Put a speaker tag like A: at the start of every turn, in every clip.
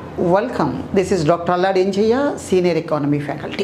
A: welcome this is doctor Alladi Enjayya senior economy faculty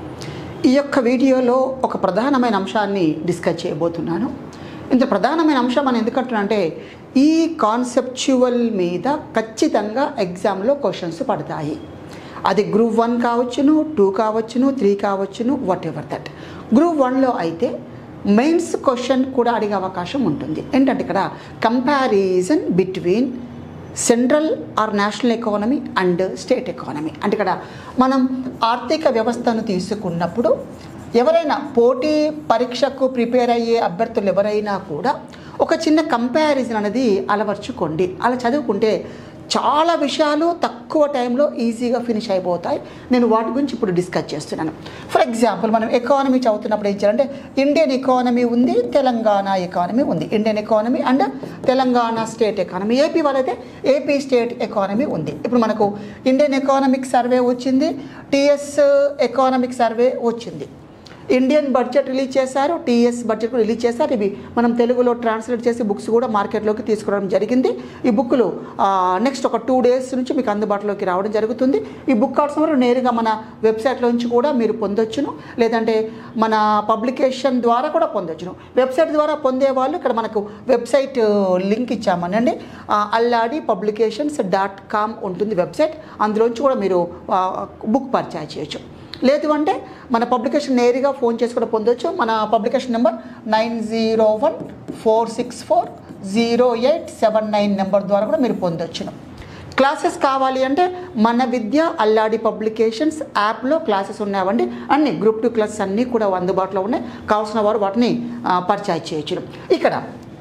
A: ఈ యొక్క వీడియోలో ఒక ప్రధానమైన అంశాన్ని డిస్కస్ చేయబోతున్నాను ఇంత ప్రధానమైన అంశం అని ఎందుకంటున్నా అంటే ఈ కాన్సెప్చువల్ మీద ఖచ్చితంగా ఎగ్జామ్లో క్వశ్చన్స్ పడతాయి అది గ్రూప్ వన్ కావచ్చును టూ కావచ్చును త్రీ కావచ్చును వాట్ ఎవర్ దట్ గ్రూప్ వన్లో అయితే మెయిన్స్ క్వశ్చన్ కూడా అడిగే అవకాశం ఉంటుంది ఏంటంటే ఇక్కడ comparison between central or national economy and state economy అంటే ఇక్కడ మనం ఆర్థిక వ్యవస్థను తీసుకున్నప్పుడు ఎవరైనా పోటీ పరీక్షకు ప్రిపేర్ అయ్యే అభ్యర్థులు ఎవరైనా కూడా ఒక చిన్న కంపారిజన్ అనేది అలవర్చుకోండి అలా చదువుకుంటే చాలా విషయాలు తక్కువ టైంలో ఈజీగా ఫినిష్ అయిపోతాయి నేను వాటి గురించి ఇప్పుడు డిస్కస్ చేస్తున్నాను ఫర్ ఎగ్జాంపుల్ మనం ఎకానమీ చదువుతున్నప్పుడు ఏం చేయాలంటే ఇండియన్ ఎకానమీ ఉంది తెలంగాణ ఎకానమీ ఉంది Indian economy and Telangana state economy AP వాళ్ళైతే ఏపీ స్టేట్ ఎకానమీ ఉంది ఇప్పుడు మనకు ఇండియన్ ఎకానమిక్ సర్వే వచ్చింది టిఎస్ ఎకానమిక్ సర్వే వచ్చింది ఇండియన్ బడ్జెట్ రిలీజ్ చేశారు టీఎస్ బడ్జెట్ కూడా రిలీజ్ చేశారు ఇవి మనం తెలుగులో ట్రాన్స్లేట్ చేసి బుక్స్ కూడా మార్కెట్లోకి తీసుకురావడం జరిగింది ఈ బుక్లు నెక్స్ట్ ఒక టూ డేస్ నుంచి మీకు అందుబాటులోకి రావడం జరుగుతుంది ఈ బుక్ కార్డ్స్ వరకు నేరుగా మన వెబ్సైట్లో నుంచి కూడా మీరు పొందొచ్చును లేదంటే మన పబ్లికేషన్ ద్వారా కూడా పొందొచ్చును వెబ్సైట్ ద్వారా పొందే వాళ్ళు ఇక్కడ మనకు వెబ్సైట్ లింక్ ఇచ్చామనండి అల్లాడి పబ్లికేషన్స్ డాట్ కామ్ ఉంటుంది వెబ్సైట్ అందులోంచి కూడా మీరు బుక్ పర్చేజ్ చేయొచ్చు లేదు అంటే మన పబ్లికేషన్ నేరుగా ఫోన్ చేసి కూడా పొందొచ్చు మన publication number nine zero one four six four zero eight seven nine number ద్వారా కూడా మీరు పొందొచ్చును క్లాసెస్ కావాలి అంటే మన విద్య అల్లాడి పబ్లికేషన్స్ యాప్లో క్లాసెస్ ఉన్నాయండి అన్ని గ్రూప్ టూ క్లాసెస్ అన్నీ కూడా అందుబాటులో ఉన్నాయి కావాల్సిన వారు వాటిని పర్చేజ్ చేయొచ్చు ఇక్కడ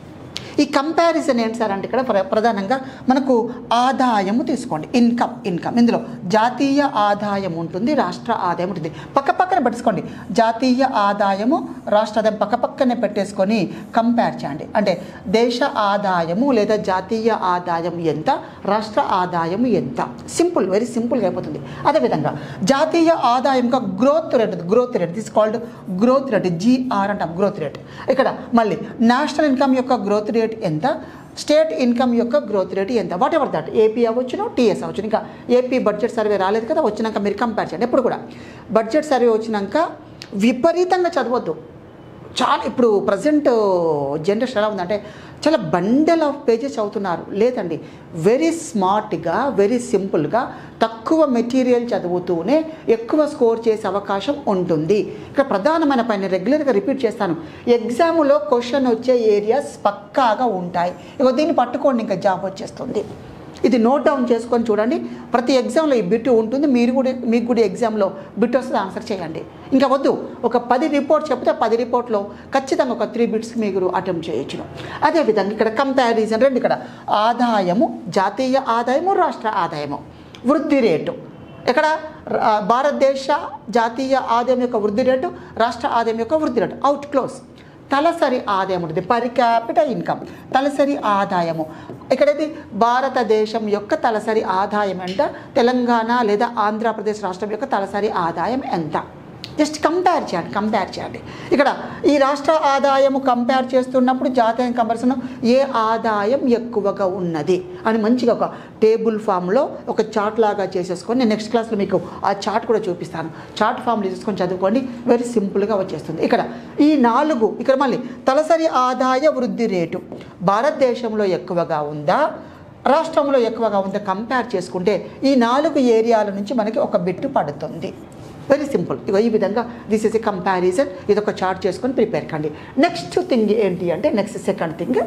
A: ఈ కంపారిజన్ ఏంటి సార్ అంటే ఇక్కడ ప్ర- ప్రధానంగా మనకు ఆదాయము తీసుకోండి ఇన్కమ్ ఇన్కమ్ ఇందులో జాతీయ ఆదాయం ఉంటుంది రాష్ట్ర ఆదాయం ఉంటుంది పక్క పక్కన పెట్టుకోండి జాతీయ ఆదాయము రాష్ట్ర ఆదాయం పక్క పక్కనే పెట్టేసుకొని కంపేర్ చేయండి అంటే దేశ ఆదాయము లేదా జాతీయ ఆదాయం ఎంత రాష్ట్ర ఆదాయం ఎంత సింపుల్ వెరీ సింపుల్గా అయిపోతుంది అదేవిధంగా జాతీయ ఆదాయంగా growth rate growth rate this called growth rate G అంటాం గ్రోత్ రేట్ ఇక్కడ మళ్ళీ నేషనల్ ఇన్కమ్ యొక్క గ్రోత్ రేట్ ఎంత స్టేట్ ఇన్కమ్ యొక్క గ్రోత్ రేట్ ఎంత వాట్ ఎవర్ దట్ ఏపీ అవ్వచ్చును టీఎస్ అవ్వచ్చు ఇంకా ఏపీ బడ్జెట్ సర్వే రాలేదు కదా వచ్చినాక మీరు కంపేర్ చేయండి ఎప్పుడు కూడా బడ్జెట్ సర్వే వచ్చినాక విపరీతంగా చదవద్దు చాలా ఇప్పుడు ప్రజెంట్ జనరేషన్ ఎలా ఉందంటే చాలా బండల్ ఆఫ్ పేజెస్ చదువుతున్నారు లేదండి వెరీ స్మార్ట్గా వెరీ సింపుల్గా తక్కువ మెటీరియల్ చదువుతూనే ఎక్కువ స్కోర్ చేసే అవకాశం ఉంటుంది ఇక్కడ ప్రధానమైన పైన రెగ్యులర్గా రిపీట్ చేస్తాను ఎగ్జామ్లో క్వశ్చన్ వచ్చే ఏరియాస్ పక్కాగా ఉంటాయి ఇక దీన్ని పట్టుకోండి ఇంకా జాబ్ వచ్చేస్తుంది ఇది నోట్ డౌన్ చేసుకొని చూడండి ప్రతి ఎగ్జామ్లో ఈ బిట్ ఉంటుంది మీరు కూడా మీకు కూడా ఎగ్జామ్లో బిట్ వస్తుంది ఆన్సర్ చేయండి ఇంకా వద్దు ఒక పది రిపోర్ట్ చెప్తే పది రిపోర్ట్లో ఖచ్చితంగా ఒక త్రీ బిట్స్ మీరు అటెంప్ట్ చేయొచ్చును అదేవిధంగా ఇక్కడ కంపారిజన్ రెండు ఇక్కడ ఆదాయము జాతీయ ఆదాయము రాష్ట్ర ఆదాయము వృద్ధి రేటు ఇక్కడ రా- భారతదేశ జాతీయ ఆదాయం యొక్క వృద్ధి రేటు రాష్ట్ర ఆదాయం యొక్క వృద్ధి రేటు అవుట్ క్లోజ్ తలసరి ఆదాయం ఉంటుంది పర్ క్యాపిటల్ ఇన్కమ్ తలసరి ఆదాయము ఇక్కడైతే భారతదేశం యొక్క తలసరి ఆదాయం ఎంత తెలంగాణ లేదా ఆంధ్రప్రదేశ్ రాష్ట్రం యొక్క తలసరి ఆదాయం ఎంత జస్ట్ కంపేర్ చేయండి కంపేర్ చేయండి ఇక్కడ ఈ రాష్ట్ర ఆదాయము కంపేర్ చేస్తున్నప్పుడు జాతీయ కంపారిజన్ ఏ ఆదాయం ఎక్కువగా ఉన్నది అని మంచిగా ఒక టేబుల్ ఫామ్లో ఒక చార్ట్ లాగా చేసేసుకొని నేను నెక్స్ట్ క్లాస్లో మీకు ఆ చార్ట్ కూడా చూపిస్తాను చార్ట్ ఫామ్లో తీసుకొని చదువుకోండి వెరీ సింపుల్గా వచ్చేస్తుంది ఇక్కడ ఈ నాలుగు ఇక్కడ మళ్ళీ తలసరి ఆదాయ వృద్ధి రేటు భారతదేశంలో ఎక్కువగా ఉందా రాష్ట్రంలో ఎక్కువగా ఉందా కంపేర్ చేసుకుంటే ఈ నాలుగు ఏరియాల నుంచి మనకి ఒక బిట్టు పడుతుంది వెరీ సింపుల్ ఇగో ఈ విధంగా దిస్ ఇస్ ఎ కంపారిజన్ ఇది ఒక చార్ట్ చేసుకొని ప్రిపేర్ కండి నెక్స్ట్ థింగ్ ఏంటి అంటే నెక్స్ట్ సెకండ్ థింగ్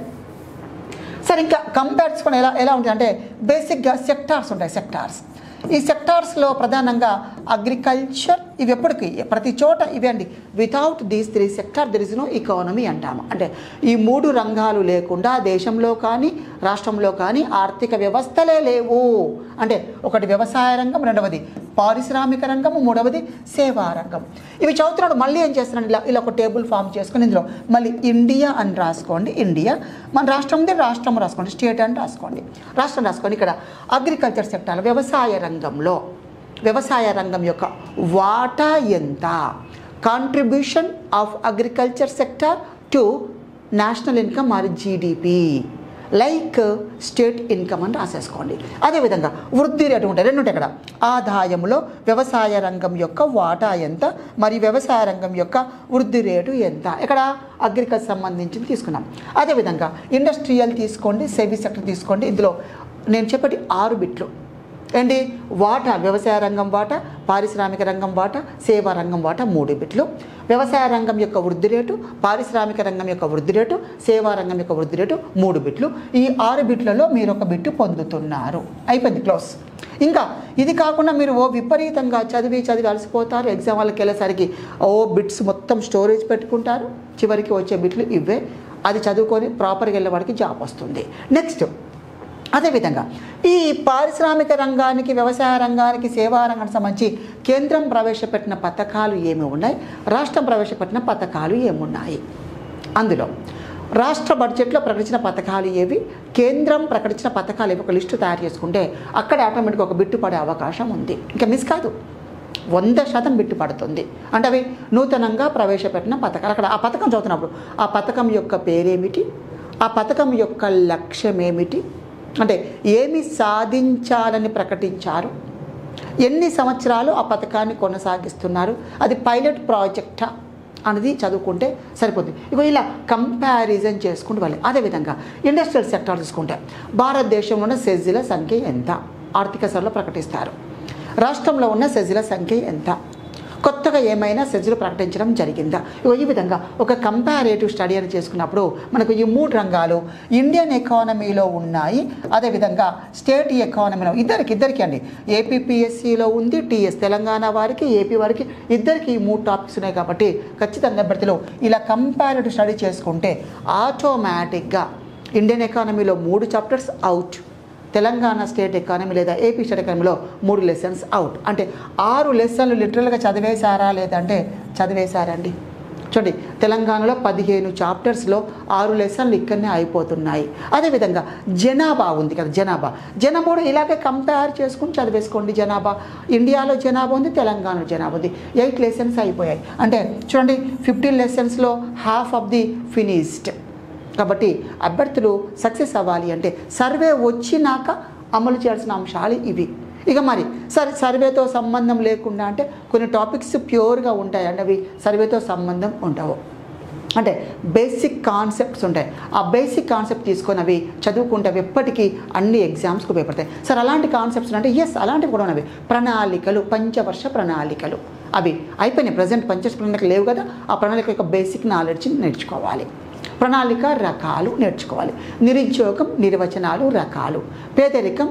A: సరే ఇంకా కంపేర్ చేసుకొని ఎలా ఎలా ఉంటుంది అంటే బేసిక్గా సెక్టార్స్ ఉంటాయి సెక్టార్స్ ఈ సెక్టార్స్లో ప్రధానంగా అగ్రికల్చర్ ఇవి ఎప్పటికీ ప్రతి చోట ఇవే అండి without these three sector there is no economy అంటాము అంటే ఈ మూడు రంగాలు లేకుండా దేశంలో కానీ రాష్ట్రంలో కానీ ఆర్థిక వ్యవస్థలే లేవు అంటే ఒకటి వ్యవసాయ రంగం రెండవది పారిశ్రామిక రంగం మూడవది సేవా రంగం ఇవి చదువుతున్నాడు మళ్ళీ ఏం చేస్తున్నాడు ఇలా ఇలా ఒక టేబుల్ ఫామ్ చేసుకొని ఇందులో మళ్ళీ ఇండియా అని రాసుకోండి ఇండియా మన రాష్ట్రంది రాష్ట్రం రాసుకోండి స్టేట్ అని రాసుకోండి రాష్ట్రం రాసుకోండి ఇక్కడ అగ్రికల్చర్ సెక్టార్ వ్యవసాయ రంగంలో వ్యవసాయ రంగం యొక్క వాటా ఎంత contribution of agriculture sector to national income or GDP like state income అని రాసేసుకోండి అదేవిధంగా వృద్ధి రేటు ఉంటాయి రెండు ఉంటాయి ఇక్కడ ఆదాయంలో వ్యవసాయ రంగం యొక్క వాటా ఎంత మరియు వ్యవసాయ రంగం యొక్క వృద్ధి రేటు ఎంత ఇక్కడ అగ్రికల్చర్ సంబంధించింది తీసుకున్నాం అదేవిధంగా ఇండస్ట్రియల్ తీసుకోండి సర్వీస్ సెక్టర్ తీసుకోండి ఇందులో నేను చెప్పటి ఆరు బిట్లు ఏంటి వాటా వ్యవసాయ రంగం వాటా పారిశ్రామిక రంగం వాటా సేవా రంగం వాటా మూడు బిట్లు వ్యవసాయ రంగం యొక్క వృద్ధి రేటు పారిశ్రామిక రంగం యొక్క వృద్ధి రేటు సేవా రంగం యొక్క వృద్ధి రేటు మూడు బిట్లు ఈ ఆరు బిట్లలో మీరు ఒక బిట్టు పొందుతున్నారు అయిపోయింది క్లోజ్ ఇంకా ఇది కాకుండా మీరు ఓ విపరీతంగా చదివి చదివి అలసిపోతారు ఎగ్జామ్ వాళ్ళకి వెళ్ళేసరికి ఓ బిట్స్ మొత్తం స్టోరేజ్ పెట్టుకుంటారు చివరికి వచ్చే బిట్లు ఇవే అది చదువుకొని ప్రాపర్గా వెళ్ళే వాడికి జాబ్ వస్తుంది నెక్స్ట్ అదేవిధంగా ఈ పారిశ్రామిక రంగానికి వ్యవసాయ రంగానికి సేవా రంగానికి సంబంధించి కేంద్రం ప్రవేశపెట్టిన పథకాలు ఏమి ఉన్నాయి రాష్ట్రం ప్రవేశపెట్టిన పథకాలు ఏమున్నాయి అందులో రాష్ట్ర బడ్జెట్లో ప్రకటించిన పథకాలు ఏవి కేంద్రం ప్రకటించిన పథకాలు ఏవి ఒక లిస్టు తయారు చేసుకుంటే అక్కడ ఆటోమేటిక్గా ఒక బిట్టు పడే అవకాశం ఉంది ఇంకా మిస్ కాదు వంద శాతం బిట్టు పడుతుంది అంటే అవి నూతనంగా ప్రవేశపెట్టిన పథకాలు అక్కడ ఆ పథకం చదువుతున్నప్పుడు ఆ పథకం యొక్క పేరేమిటి ఆ పథకం యొక్క లక్ష్యం ఏమిటి అంటే ఏమి సాధించాలని ప్రకటించారు ఎన్ని సంవత్సరాలు ఆ పథకాన్ని కొనసాగిస్తున్నారు అది పైలట్ ప్రాజెక్టా అనేది చదువుకుంటే సరిపోతుంది ఇగో ఇలా కంపారిజన్ చేసుకుంటూ వెళ్ళి అదేవిధంగా ఇండస్ట్రియల్ సెక్టార్ తీసుకుంటే భారతదేశంలో ఉన్న సెజ్జీల సంఖ్య ఎంత ఆర్థిక సభలో ప్రకటిస్తారు రాష్ట్రంలో ఉన్న సెజ్జీల సంఖ్య ఎంత కొత్తగా ఏమైనా సెజ్జులు ప్రకటించడం జరిగిందా ఇగో ఈ విధంగా ఒక కంపారేటివ్ స్టడీ అని చేసుకున్నప్పుడు మనకు ఈ మూడు రంగాలు ఇండియన్ ఎకానమీలో ఉన్నాయి అదేవిధంగా స్టేట్ ఎకానమీలో ఇద్దరికి ఇద్దరికి అండి ఏపీపీఎస్సిలో ఉంది టీఎస్ తెలంగాణ వారికి ఏపీ వారికి ఇద్దరికి ఈ మూడు టాపిక్స్ ఉన్నాయి కాబట్టి ఖచ్చితంగా భర్తీలో ఇలా కంపారేటివ్ స్టడీ చేసుకుంటే ఆటోమేటిక్గా ఇండియన్ ఎకానమీలో మూడు chapters out Telangana state economy లేదా ఏపీ స్టేట్ ఎకానమీలో మూడు లెసన్స్ అవుట్ అంటే ఆరు లెసన్లు లిటరల్గా చదివేశారా లేదంటే చదివేశారండి చూడండి తెలంగాణలో పదిహేను చాప్టర్స్లో ఆరు లెసన్లు ఇక్కడనే అయిపోతున్నాయి అదేవిధంగా జనాభా ఉంది కదా జనాభా జనాభా కూడా ఇలాగే కంపేర్ చేసుకుని చదివేసుకోండి జనాభా ఇండియాలో జనాభా ఉంది తెలంగాణలో జనాభా ఉంది ఎయిట్ లెసన్స్ అయిపోయాయి అంటే చూడండి ఫిఫ్టీన్ లెసన్స్లో హాఫ్ ఆఫ్ ది ఫినిష్డ్ కాబట్టి అభ్యర్థులు సక్సెస్ అవ్వాలి అంటే సర్వే వచ్చినాక అమలు చేయాల్సిన అంశాలు ఇవి ఇక మరి సరే సర్వేతో సంబంధం లేకుండా అంటే కొన్ని టాపిక్స్ ప్యూర్గా ఉంటాయి అంటే అవి సర్వేతో సంబంధం ఉండవు అంటే బేసిక్ కాన్సెప్ట్స్ ఉంటాయి ఆ బేసిక్ కాన్సెప్ట్ తీసుకొని అవి చదువుకుంటే అవి ఎప్పటికీ అన్ని ఎగ్జామ్స్కి ఉపయోగపడతాయి సార్ అలాంటి కాన్సెప్ట్స్ అంటే ఎస్ అలాంటివి కూడా ఉన్నవి ప్రణాళికలు పంచవర్ష ప్రణాళికలు అవి అయిపోయినాయి ప్రజెంట్ పంచవర్ష ప్రణాళిక లేవు కదా ఆ ప్రణాళిక యొక్క బేసిక్ నాలెడ్జ్ నేర్చుకోవాలి ప్రణాళిక రకాలు నేర్చుకోవాలి నిరుద్యోగం నిర్వచనాలు రకాలు పేదరికం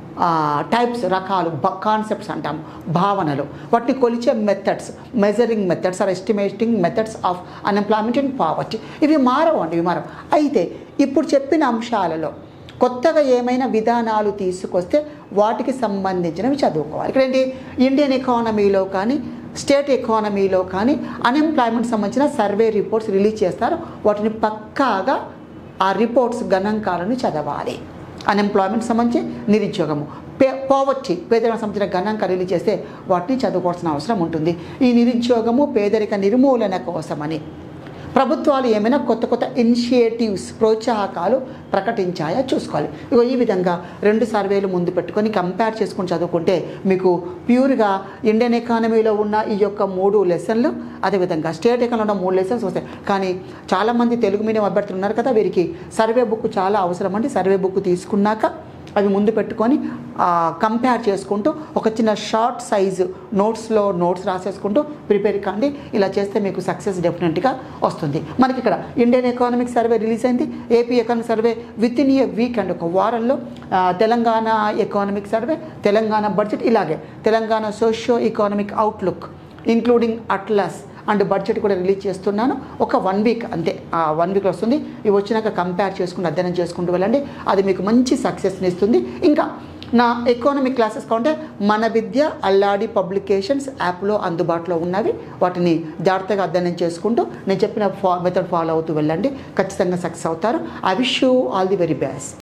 A: టైప్స్ రకాలు కాన్సెప్ట్స్ అంటాం భావనలు వాటిని కొలిచే methods measuring methods or estimating methods of unemployment and poverty ఇవి మారవు అండి ఇవి మారవు అయితే ఇప్పుడు చెప్పిన అంశాలలో కొత్తగా ఏమైనా విధానాలు తీసుకొస్తే వాటికి సంబంధించినవి చదువుకోవాలి ఇక్కడ ఏంటి ఇండియన్ ఎకానమీలో కానీ స్టేట్ ఎకానమీలో కానీ అన్ఎంప్లాయ్మెంట్ సంబంధించిన సర్వే రిపోర్ట్స్ రిలీజ్ చేస్తారు వాటిని పక్కాగా ఆ రిపోర్ట్స్ గణాంకాలను చదవాలి అన్ఎంప్లాయ్మెంట్ సంబంధించి నిరుద్యోగము పే పోవర్టీ పేదరికం సంబంధించిన గణాంకాలు రిలీజ్ చేస్తే వాటిని చదువుకోవాల్సిన అవసరం ఉంటుంది ఈ నిరుద్యోగము పేదరిక నిర్మూలన కోసమని ప్రభుత్వాలు ఏమైనా కొత్త కొత్త ఇనిషియేటివ్స్ ప్రోత్సాహకాలు ప్రకటించాయా చూసుకోవాలి ఇగో ఈ విధంగా రెండు సర్వేలు ముందు పెట్టుకొని కంపేర్ చేసుకొని చదువుకుంటే మీకు ప్యూర్గా ఇండియన్ ఎకానమీలో ఉన్న ఈ యొక్క మూడు లెసన్లు అదేవిధంగా స్టేట్ ఎకానమీలో ఉన్న మూడు లెసన్స్ వస్తాయి కానీ చాలామంది తెలుగు మీడియం అభ్యర్థులు ఉన్నారు కదా వీరికి సర్వే బుక్ చాలా అవసరం అండి సర్వే బుక్ తీసుకున్నాక అవి ముందు పెట్టుకొని కంపేర్ చేసుకుంటూ ఒక చిన్న షార్ట్ సైజు నోట్స్లో నోట్స్ రాసేసుకుంటూ ప్రిపేర్ కాండి ఇలా చేస్తే మీకు సక్సెస్ డెఫినెట్గా వస్తుంది మనకి ఇక్కడ ఇండియన్ ఎకానమిక్ సర్వే రిలీజ్ అయింది AP economic survey within a week and ఒక వారంలో ఆ, Telangana economic survey Telangana budget ఇలాగే Telangana socio economic outlook including atlas and budget కూడా రిలీజ్ చేస్తున్నాను ఒక వన్ వీక్ అంతే ఆ వన్ వీక్ వస్తుంది ఇవి వచ్చినాక కంపేర్ చేసుకుంటూ అధ్యయనం చేసుకుంటూ వెళ్ళండి అది మీకు మంచి సక్సెస్ని ఇస్తుంది ఇంకా నా ఎకానమిక్ క్లాసెస్ కావాలంటే మన విద్య అల్లాడి పబ్లికేషన్స్ యాప్లో అందుబాటులో ఉన్నవి వాటిని జాగ్రత్తగా అధ్యయనం చేసుకుంటూ నేను చెప్పిన ఫా మెథడ్ ఫాలో అవుతూ వెళ్ళండి ఖచ్చితంగా సక్సెస్ అవుతారు I wish you all the very best